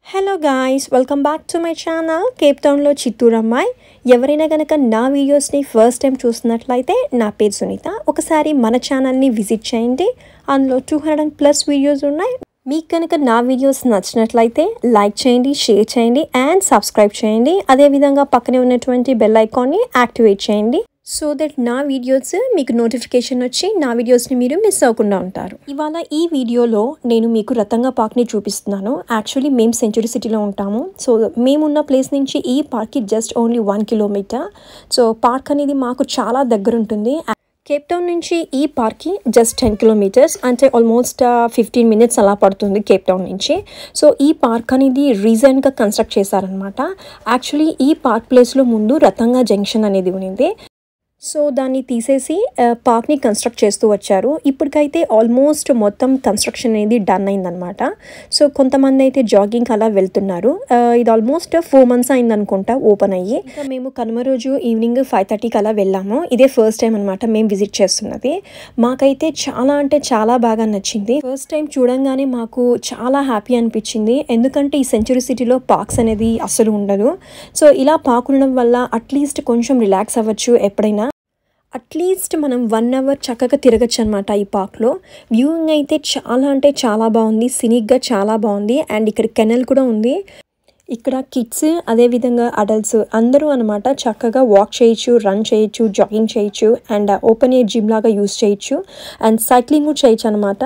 Hello guys welcome back to my channel Cape టౌన్లో చిత్తూరు అమ్మాయి ఎవరైనా కనుక నా వీడియోస్ని ఫస్ట్ టైం చూస్తున్నట్లయితే నా పేరు సునీత ఒకసారి మన ఛానల్ని విజిట్ చేయండి అందులో టూ హండ్రెడ్ ప్లస్ వీడియోస్ ఉన్నాయి మీకు కనుక నా వీడియోస్ నచ్చినట్లయితే లైక్ చేయండి షేర్ చేయండి అండ్ సబ్స్క్రైబ్ చేయండి అదేవిధంగా పక్కనే ఉన్నటువంటి బెల్ ఐకాన్ని యాక్టివేట్ చేయండి సో దట్ నా వీడియోస్ మీకు నోటిఫికేషన్ వచ్చి నా వీడియోస్ని మీరు మిస్ అవ్వకుండా ఉంటారు ఇవాళ ఈ వీడియోలో నేను మీకు రతంగా పార్క్ని చూపిస్తున్నాను యాక్చువల్లీ మేము సెంచురీ సిటీలో ఉంటాము సో మేమున్న ప్లేస్ నుంచి ఈ పార్క్కి just only one kilometre so park అనేది మాకు చాలా దగ్గర ఉంటుంది కేప్ టౌన్ నుంచి ఈ పార్క్కి జస్ట్ టెన్ కిలోమీటర్స్ అంటే ఆల్మోస్ట్ ఫిఫ్టీన్ మినిట్స్ అలా పడుతుంది కేప్ టౌన్ నుంచి సో ఈ పార్క్ అనేది రీసెంట్గా కన్స్ట్రక్ట్ చేశారనమాట యాక్చువల్లీ ఈ పార్క్ ప్లేస్లో ముందు రతంగా జంక్షన్ అనేది ఉన్నింది సో దాన్ని తీసేసి పార్క్ని కన్స్ట్రక్ట్ చేస్తూ వచ్చారు ఇప్పటికైతే ఆల్మోస్ట్ మొత్తం కన్స్ట్రక్షన్ అనేది డన్ అయిందనమాట సో కొంతమంది అయితే జాగింగ్ అలా వెళ్తున్నారు ఇది ఆల్మోస్ట్ ఫోర్ మంత్స్ అయింది అనుకుంటా ఓపెన్ అయ్యి ఇంకా మేము కనుమ రోజు ఈవినింగ్ ఫైవ్ థర్టీకి అలా వెళ్ళాము ఇదే ఫస్ట్ టైం అనమాట మేము విజిట్ చేస్తున్నది మాకైతే చాలా అంటే చాలా బాగా నచ్చింది ఫస్ట్ టైం చూడంగానే మాకు చాలా హ్యాపీ అనిపించింది ఎందుకంటే ఈ సెంచురీ సిటీలో పార్క్స్ అనేది అసలు ఉండదు సో ఇలా పార్క్ ఉండడం వల్ల అట్లీస్ట్ కొంచెం రిలాక్స్ అవ్వచ్చు ఎప్పుడైనా అట్లీస్ట్ మనం వన్ అవర్ చక్కగా తిరగచ్చు అనమాట ఈ పార్క్లో వ్యూయింగ్ అయితే చాలా అంటే చాలా బాగుంది సినిక్గా చాలా బాగుంది అండ్ ఇక్కడ కెనల్ కూడా ఉంది ఇక్కడ కిడ్స్ అదేవిధంగా అడల్ట్స్ అందరూ అనమాట చక్కగా వాక్ చేయొచ్చు రన్ చేయొచ్చు జాగింగ్ చేయొచ్చు అండ్ ఓపెన్ ఎయిర్ జిమ్ లాగా యూస్ చేయొచ్చు అండ్ సైక్లింగ్ కూడా చేయొచ్చు అనమాట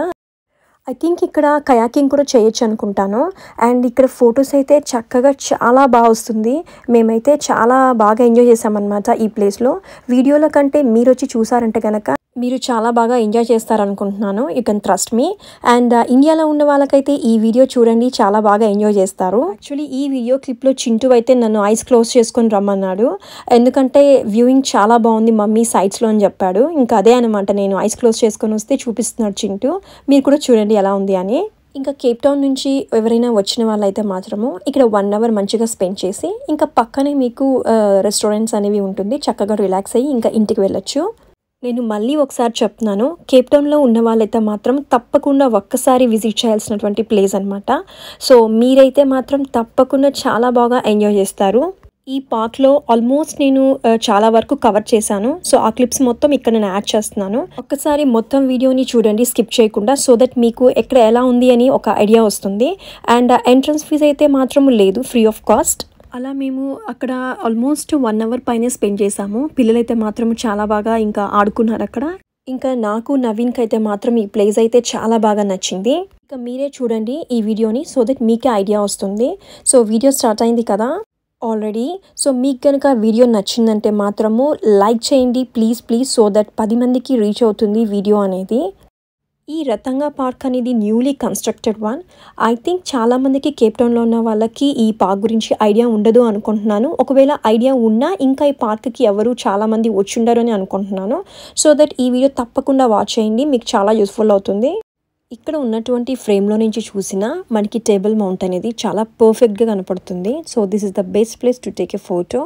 ఐ థింక్ ఇక్కడ కయాకింగ్ కూడా చేయొచ్చు అనుకుంటాను అండ్ ఇక్కడ ఫొటోస్ అయితే చక్కగా చాలా బాగా వస్తుంది మేమైతే చాలా బాగా ఎంజాయ్ చేసామన్నమాట ఈ ప్లేస్లో వీడియోల కంటే మీరు వచ్చి చూసారంటే కనుక మీరు చాలా బాగా ఎంజాయ్ చేస్తారనుకుంటున్నాను you can trust me and ఇండియాలో ఉన్న వాళ్ళకైతే ఈ వీడియో చూడండి చాలా బాగా ఎంజాయ్ చేస్తారు యాక్చువల్లీ ఈ వీడియో క్లిప్లో చింటూ అయితే నన్ను ఐస్ క్లోజ్ చేసుకొని రమ్మన్నాడు ఎందుకంటే వ్యూయింగ్ చాలా బాగుంది మమ్మీ సైడ్స్లో అని చెప్పాడు ఇంకా అదే అనమాట నేను ఐస్ క్లోజ్ చేసుకొని వస్తే చూపిస్తున్నాడు చింటూ మీరు కూడా చూడండి ఎలా ఉంది అని ఇంకా కేప్ టౌన్ నుంచి ఎవరైనా వచ్చిన వాళ్ళైతే మాత్రము ఇక్కడ వన్ అవర్ మంచిగా స్పెండ్ చేసి ఇంకా పక్కనే మీకు రెస్టారెంట్స్ అనేవి ఉంటుంది చక్కగా రిలాక్స్ అయ్యి ఇంకా ఇంటికి వెళ్ళొచ్చు నేను మళ్ళీ ఒకసారి చెప్తున్నాను కేప్ టౌన్లో ఉన్న వాళ్ళైతే మాత్రం తప్పకుండా ఒక్కసారి విజిట్ చేయాల్సినటువంటి ప్లేస్ అనమాట సో మీరైతే మాత్రం తప్పకుండా చాలా బాగా ఎంజాయ్ చేస్తారు ఈ పార్క్లో ఆల్మోస్ట్ నేను చాలా వరకు కవర్ చేశాను సో ఆ క్లిప్స్ మొత్తం ఇక్కడ నేను యాడ్ చేస్తున్నాను ఒక్కసారి మొత్తం వీడియోని చూడండి స్కిప్ చేయకుండా సో దట్ మీకు ఎక్కడ ఎలా ఉంది అని ఒక ఐడియా వస్తుంది అండ్ ఎంట్రన్స్ ఫీజ్ అయితే మాత్రం లేదు ఫ్రీ ఆఫ్ కాస్ట్ అలా మేము అక్కడ ఆల్మోస్ట్ వన్ అవర్ పైన స్పెండ్ చేసాము పిల్లలైతే మాత్రం చాలా బాగా ఇంకా ఆడుకున్నారు అక్కడ ఇంకా నాకు నవీన్కి అయితే మాత్రం ఈ ప్లేస్ అయితే చాలా బాగా నచ్చింది ఇంకా మీరే చూడండి ఈ వీడియోని సో దట్ మీకే ఐడియా వస్తుంది సో వీడియో స్టార్ట్ అయింది కదా ఆల్రెడీ సో మీకు కనుక వీడియో నచ్చిందంటే మాత్రము లైక్ చేయండి ప్లీజ్ ప్లీజ్ సో దట్ పది మందికి రీచ్ అవుతుంది వీడియో అనేది ఈ రతంగా పార్క్ అనేది newly constructed one I think చాలామందికి కేప్ టౌన్లో ఉన్న వాళ్ళకి ఈ పార్క్ గురించి ఐడియా ఉండదు అనుకుంటున్నాను ఒకవేళ ఐడియా ఉన్నా ఇంకా ఈ పార్క్కి ఎవరు చాలామంది వచ్చుండరు అని అనుకుంటున్నాను సో దట్ ఈ వీడియో తప్పకుండా వాచ్ చేయండి మీకు చాలా యూస్ఫుల్ అవుతుంది ఇక్కడ ఉన్నటువంటి ఫ్రేమ్లో నుంచి చూసిన మనకి టేబుల్ మౌంట్ అనేది చాలా పర్ఫెక్ట్గా కనపడుతుంది so this is the best place to take a photo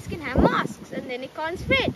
can have masks and then it can't spread.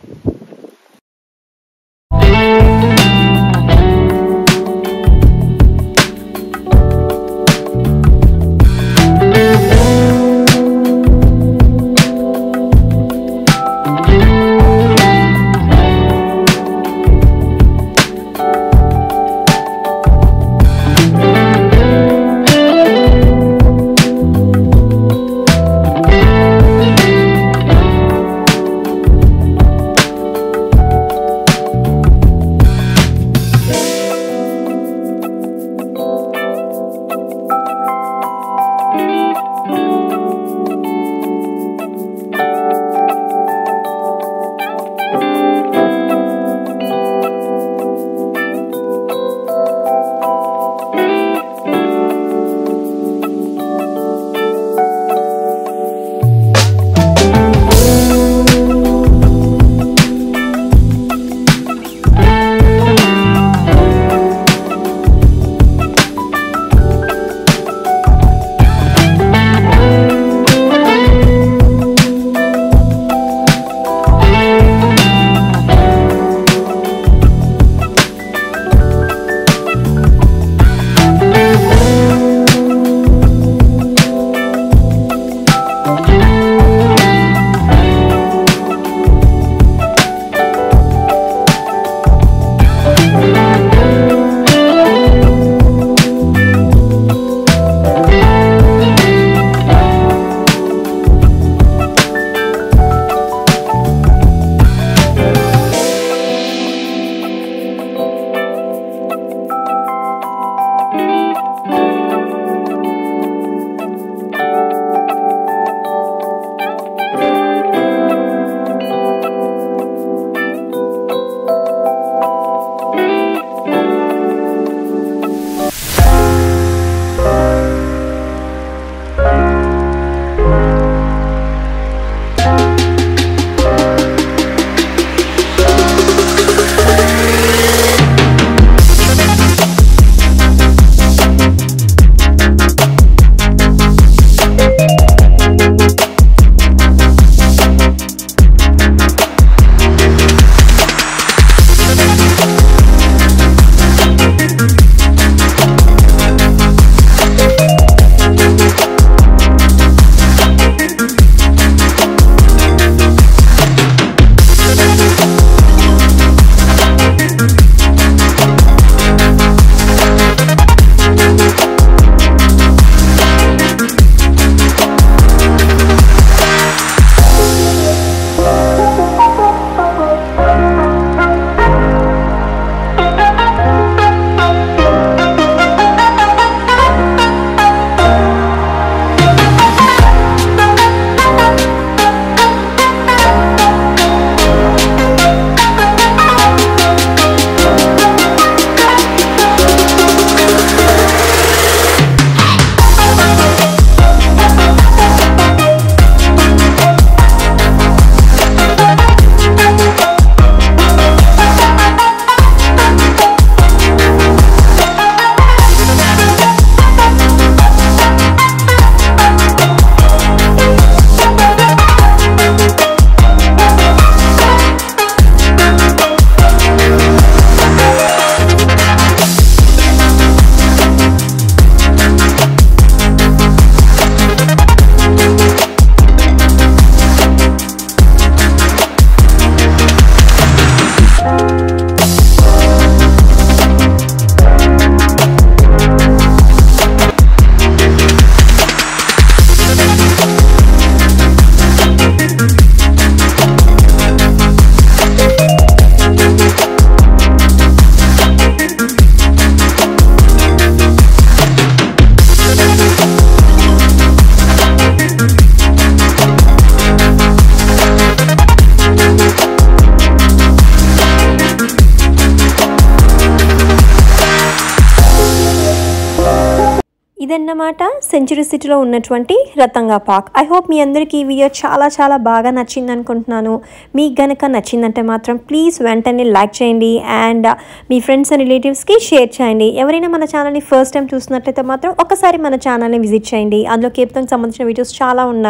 ఇదన్నమాట సెంచురీ సిటీలో ఉన్నటువంటి రతంగా పార్క్ ఐ హోప్ మీ అందరికీ ఈ వీడియో చాలా చాలా బాగా నచ్చింది అనుకుంటున్నాను మీకు గనక నచ్చిందంటే మాత్రం ప్లీజ్ వెంటనే లైక్ చేయండి అండ్ మీ ఫ్రెండ్స్ అండ్ రిలేటివ్స్కి షేర్ చేయండి ఎవరైనా మన ఛానల్ని ఫస్ట్ టైం చూసినట్లయితే మాత్రం ఒకసారి మన ఛానల్ని విజిట్ చేయండి అందులో కేప్తంకి సంబంధించిన వీడియోస్ చాలా ఉన్నాయి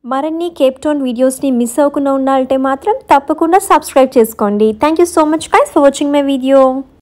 మరిన్ని కేప్ టౌన్ వీడియోస్ని మిస్ అవ్వకుండా ఉండాలంటే మాత్రం తప్పకుండా సబ్స్క్రైబ్ చేసుకోండి thank you so much guys for watching my video